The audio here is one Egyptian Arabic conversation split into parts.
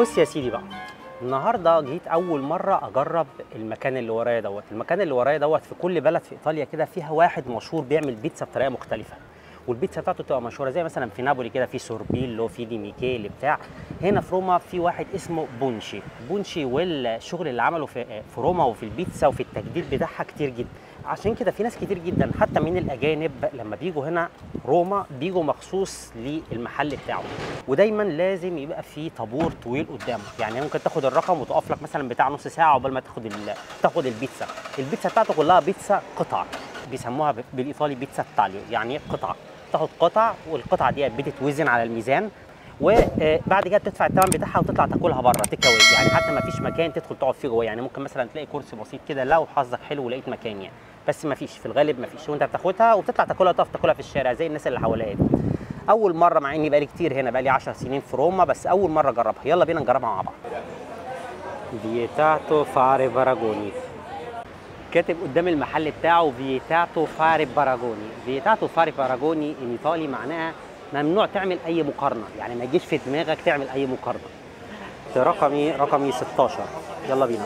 بص يا سيدي بقى النهارده جيت اول مره اجرب المكان اللي ورايا دوت المكان اللي ورايا دوت في كل بلد في ايطاليا كده فيها واحد مشهور بيعمل بيتزا بطريقه مختلفه والبيتزا بتاعته تبقى مشهوره زي مثلا في نابولي كده في سوربيلو في دي ميكيلي بتاع هنا في روما في واحد اسمه بونشي بونشي والشغل اللي عمله في في روما وفي البيتزا وفي التجديد بتاعها كتير جدا عشان كده في ناس كتير جدا حتى من الاجانب لما بيجوا هنا روما بيجوا مخصوص للمحل بتاعه ودايما لازم يبقى في طابور طويل قدامه يعني ممكن تاخد الرقم وتقف لك مثلا بتاع نص ساعه عقبال ما تاخد ال... تاخد البيتزا البيتزا بتاعته كلها بيتزا قطع بيسموها ب- بالايطالي بيتزا تاليو يعني ايه قطعه تاخد قطع والقطعه دي بتتوزن على الميزان وبعد كده بتدفع الثمن بتاعها وتطلع تاكلها بره تيك أواي. يعني حتى ما فيش مكان تدخل تقعد فيه جوه يعني ممكن مثلا تلاقي كرسي بسيط كده لو حظك حلو ولقيت مكان يعني بس ما فيش في الغالب ما فيش وانت بتاخدها وبتطلع تاكلها تقف تاكلها في الشارع زي الناس اللي حواليا دي. اول مره مع اني بقالي كتير هنا بقالي 10 سنين في روما بس اول مره اجربها يلا بينا نجربها مع بعض فيتاتو فاري باراجوني كاتب قدام المحل بتاعه فيتاتو فاري باراجوني فيتاتو فاري باراجوني ان ايطالي معناها ممنوع تعمل اي مقارنه يعني ما يجيش في دماغك تعمل اي مقارنه ده رقمي رقمي 16 يلا بينا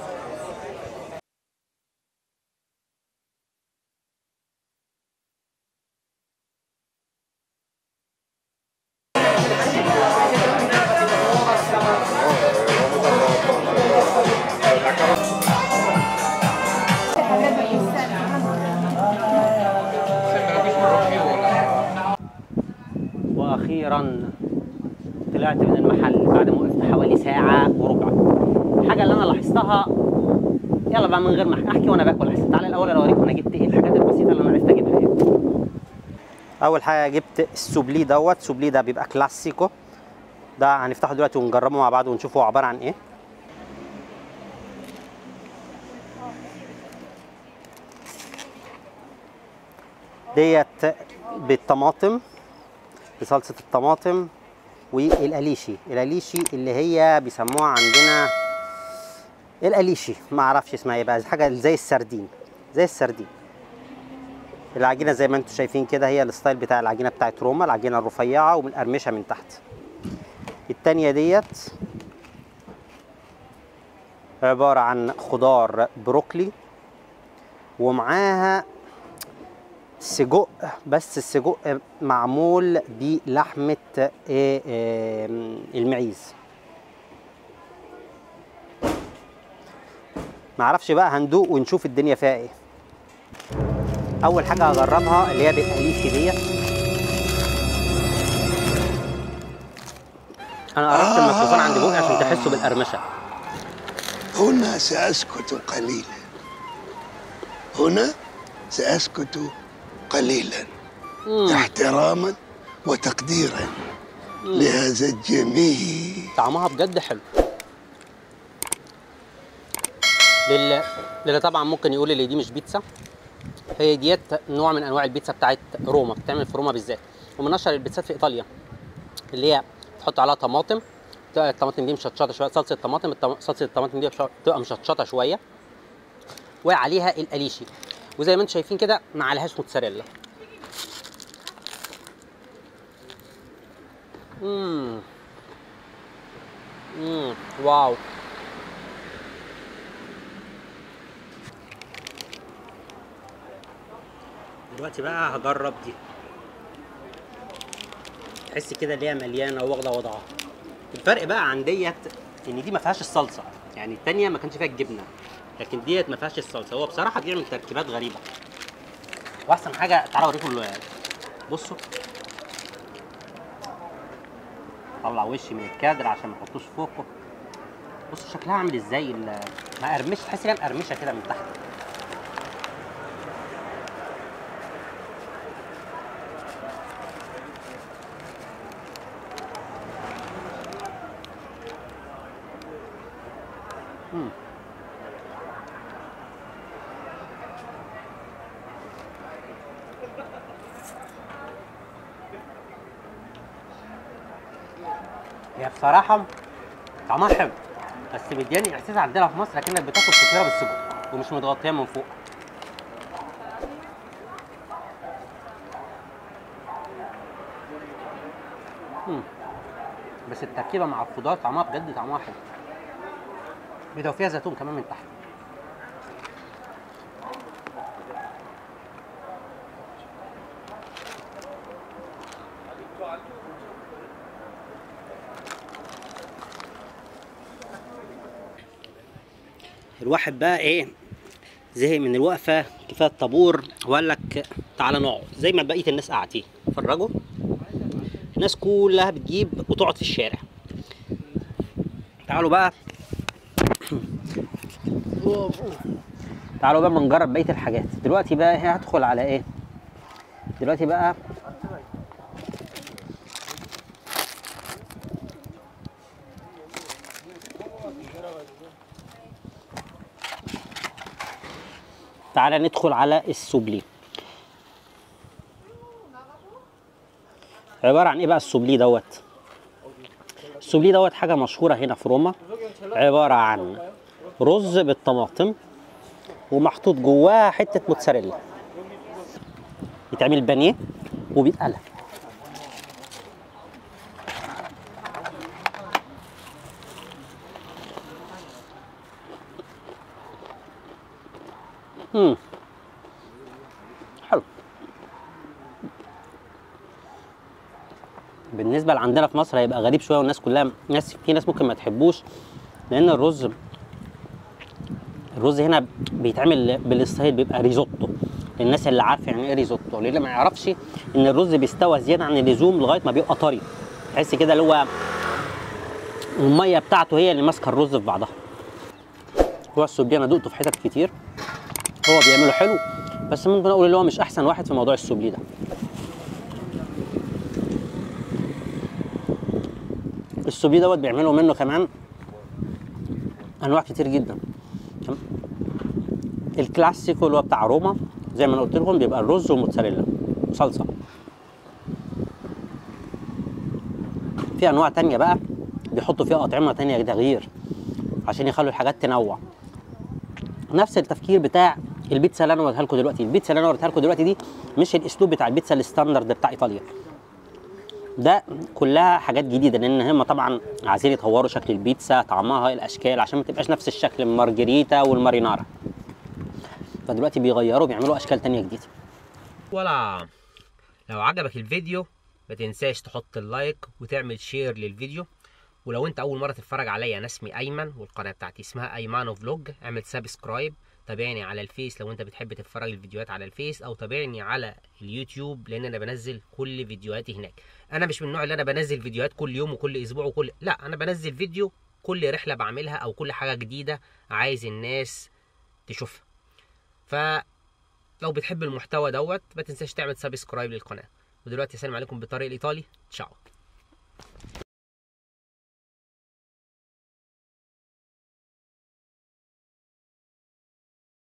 واخيرا طلعت من المحل بعد ما وقفت حوالي ساعه وربع الحاجه اللي انا لاحظتها يلا بقى من غير ما احكي وانا باكل احسن تعالى الاول انا اوريكم انا جبت ايه الحاجات البسيطه اللي انا عرفت اجيبها ايه اول حاجه جبت السوبلي دوت السوبلي ده بيبقى كلاسيكو ده هنفتحه دلوقتي ونجربه مع بعض ونشوفه هو عباره عن ايه ديت بالطماطم بصلصه الطماطم والاليشي الاليشي اللي هي بيسموها عندنا الاليشي ما اعرفش اسمها ايه بقى حاجه زي السردين زي السردين العجينه زي ما انتم شايفين كده هي الستايل بتاع العجينه بتاعت روما العجينه الرفيعه ومنقرمشه من تحت التانية ديت عبارة عن خضار بروكلي ومعاها سجق بس السجق معمول بلحمة إيه إيه المعيز معرفش بقى هندوق ونشوف الدنيا فيها ايه اول حاجة هجربها اللي هي بالقليشي ديت انا قربت الميكروفون عند بوقي عشان تحسوا بالقرمشة هنا سأسكت قليلا هنا سأسكت قليلا احتراما وتقديرا لهذا الجميل طعمها بجد حلو للي, للي طبعا ممكن يقول اللي دي مش بيتزا هي ديت نوع من انواع البيتزا بتاعت روما بتعمل في روما بالذات ومن اشهر البيتزات في ايطاليا اللي هي تحط عليها طماطم تبقى الطماطم دي مشطشطه شويه صلصه الطماطم الطم- صلصه الطماطم دي بتبقى مشطشطه شويه وعليها الاليشي وزي ما انتم شايفين كده ما عليهاش موتزاريلا امم امم واو دلوقتي بقى هجرب دي تحس كده اللي هي مليانه واخده وضعها الفرق بقى عن ديت ان دي ما فيهاش الصلصه يعني التانية ما كانش فيها الجبنه لكن ديت ما فيهاش الصلصه هو بصراحه بيعمل تركيبات غريبه واحسن حاجه تعالوا اوريكم ال- بصوا طلع وشي من الكادر عشان ما احطوش فوقه بصوا شكلها عامل ازاي ال- مقرمشه تحس ان هي مقرمشه كده من تحت مم. هي بصراحة طعمها حلو بس مدياني احساس عندنا في مصر كأنك بتاكل فطيرة بالسجق ومش متغطية من فوق مم. بس التركيبه مع الخضار طعمها بجد طعمها حلو ايه ده وفيها زيتون كمان من تحت الواحد بقى ايه زهق من الوقفه كفايه الطابور وقال لك تعالى نقعد زي ما بقيه الناس قاعدين اتفرجوا الناس كلها بتجيب وتقعد في الشارع تعالوا بقى تعالوا بقى ما نجرب بقيه الحاجات دلوقتي بقى هدخل على ايه دلوقتي بقى تعالى ندخل على السوبلي عبارة عن ايه بقى السوبلي دوت السوبلي دوت حاجة مشهورة هنا في روما عبارة عن رز بالطماطم ومحطوط جواه حتة موتزاريلا بيتعمل بانيه وبيتقلى امم حلو بالنسبه لعندنا في مصر هيبقى غريب شويه والناس كلها ناس في ناس ممكن ما تحبوش لان الرز الرز هنا بيتعمل بالستايل بيبقى ريزوتو للناس اللي عارفه يعني ايه ريزوتو اللي ما يعرفش ان الرز بيستوى زياده عن اللزوم لغايه ما بيبقى طري تحس كده اللي هو الميه بتاعته هي اللي ماسكه الرز في بعضها هو السوبلي انا دقته في حتت كتير هو بيعمله حلو بس ممكن اقول اللي هو مش احسن واحد في موضوع السوبلي ده السوبلي دوت بيعملوا منه كمان انواع كتير جدا الكلاسيكو اللي هو بتاع روما زي ما انا قلت لكم بيبقى الرز وموتزاريلا وصلصه في انواع تانية بقى بيحطوا فيها اطعمه تانية تغيير عشان يخلوا الحاجات تنوع نفس التفكير بتاع البيتزا اللي انا وريتها لكم دلوقتي البيتزا اللي انا وريتها لكم دلوقتي دي مش الاسلوب بتاع البيتزا الستاندرد بتاع ايطاليا ده كلها حاجات جديده لان هم طبعا عايزين يطوروا شكل البيتزا طعمها الاشكال عشان ما تبقاش نفس الشكل المارجريتا والمارينارا فدلوقتي بيغيروا بيعملوا اشكال تانية جديده ولا لو عجبك الفيديو ما تنساش تحط اللايك وتعمل شير للفيديو ولو انت اول مره تتفرج عليا انا اسمي ايمن والقناه بتاعتي اسمها ايمانو فلوج اعمل سبسكرايب تابعني على الفيس لو انت بتحب تتفرج الفيديوهات على الفيس او تابعني على اليوتيوب لان انا بنزل كل فيديوهاتي هناك انا مش من النوع اللي انا بنزل فيديوهات كل يوم وكل اسبوع وكل لا انا بنزل فيديو كل رحله بعملها او كل حاجه جديده عايز الناس تشوفها فلو بتحب المحتوى دوت ما تنساش تعمل سبسكرايب للقناه ودلوقتي اسلم عليكم بالطريق الايطالي تشاو